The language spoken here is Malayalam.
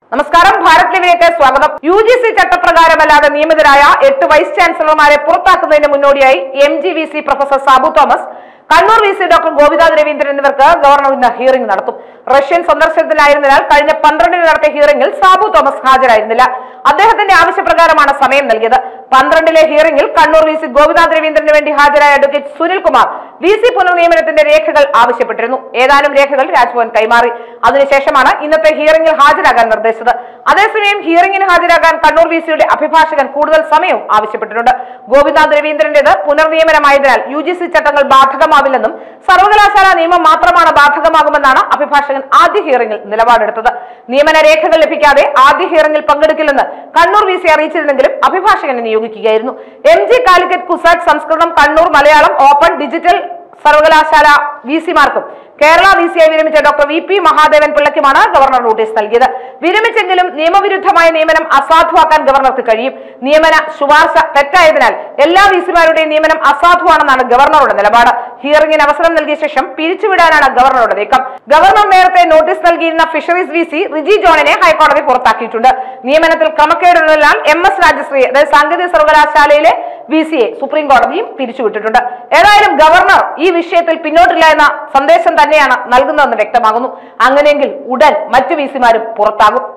നമസ്കാരം ഭാരത് ലീവിലേക്ക് സ്വാഗതം യു ജി സി ചട്ടപ്രകാരമല്ലാതെ നിയമിതരായ എട്ട് വൈസ് ചാൻസലർമാരെ പുറത്താക്കുന്നതിന് മുന്നോടിയായി M G V C professor Sabu Thomas Kannur V C doctor Gopinath Raveendran എന്നിവർക്ക് ഗവർണർ ഇന്ന് ഹിയറിംഗ് നടത്തും റഷ്യൻ സന്ദർശനത്തിലായിരുന്നതിനാൽ കഴിഞ്ഞ പന്ത്രണ്ടിന് നടത്തിയ ഹിയറിംഗിൽ സാബു തോമസ് ഹാജരായിരുന്നില്ല അദ്ദേഹത്തിന്റെ ആവശ്യപ്രകാരമാണ് സമയം നൽകിയത് പന്ത്രണ്ടിലെ ഹിയറിംഗിൽ കണ്ണൂർ വി സി ഗോപിനാഥ് രവീന്ദ്രന് വേണ്ടി ഹാജരായ അഡ്വക്കേറ്റ് സുനിൽകുമാർ വി സി പുനർനിയമനത്തിന്റെ രേഖകൾ ആവശ്യപ്പെട്ടിരുന്നു ഏതാനും രേഖകൾ രാജ്ഭവൻ കൈമാറി അതിനുശേഷമാണ് ഇന്നത്തെ ഹിയറിംഗിൽ ഹാജരാകാൻ നിർദ്ദേശിച്ചത് അതേസമയം ഹിയറിംഗിന് ഹാജരാകാൻ കണ്ണൂർ വി സിയുടെ അഭിഭാഷകൻ കൂടുതൽ സമയവും ആവശ്യപ്പെട്ടിട്ടുണ്ട് ഗോപിനാഥ് രവീന്ദ്രന്റേത് പുനർനിയമനമായതിനാൽ യു ജി സി ചട്ടങ്ങൾ ബാധകമാവില്ലെന്നും സർവകലാശാല നിയമം മാത്രമാണ് ബാധകമാകുമെന്നാണ് അഭിഭാഷകൻ ആദ്യ ഹിയറിംഗിൽ നിലപാടെടുത്തത് നിയമന രേഖകൾ ലഭിക്കാതെ ആദ്യ ഹിയറിംഗിൽ പങ്കെടുക്കില്ലെന്ന് കണ്ണൂർ വി സി അറിയിച്ചിരുന്നെങ്കിലും അഭിഭാഷകനെ നിയോഗിക്കുകയായിരുന്നു M G Calicut CUSAT Samskritham Kannur Malayalam open digital സർവകലാശാല വി സിമാർക്കും കേരള വി സിയായി വിരമിച്ച ഡോക്ടർ വി പി മഹാദേവൻ പിള്ളയ്ക്കുമാണ് ഗവർണർ നോട്ടീസ് നൽകിയത് വിരമിച്ചെങ്കിലും നിയമവിരുദ്ധമായ നിയമനം അസാധുവാക്കാൻ ഗവർണർക്ക് കഴിയും നിയമന ശുപാർശ തെറ്റായതിനാൽ എല്ലാ വി സിമാരുടെയും നിയമനം അസാധുവാണെന്നാണ് ഗവർണറുടെ നിലപാട് ഹിയറിംഗിന് അവസരം നൽകിയ ശേഷം പിരിച്ചുവിടാനാണ് ഗവർണറുടെ നീക്കം ഗവർണർ നേരത്തെ നോട്ടീസ് നൽകിയിരുന്ന ഫിഷറീസ് വി സി റിജി ജോണിനെ ഹൈക്കോടതി പുറത്താക്കിയിട്ടുണ്ട് നിയമനത്തിൽ ക്രമക്കേടുള്ളതിനാൽ എം എസ് രാജശ്രീ അതായത് സാങ്കേതിക സർവകലാശാലയിലെ വി സിയെ സുപ്രീം കോടതിയും പിരിച്ചുവിട്ടിട്ടുണ്ട് ഏതായാലും ഗവർണർ ഈ വിഷയത്തിൽ പിന്നോട്ടില്ല എന്ന സന്ദേശം തന്നെയാണ് നൽകുന്നതെന്ന് വ്യക്തമാകുന്നു അങ്ങനെയെങ്കിൽ ഉടൻ മറ്റു വി സിമാരും പുറത്താകും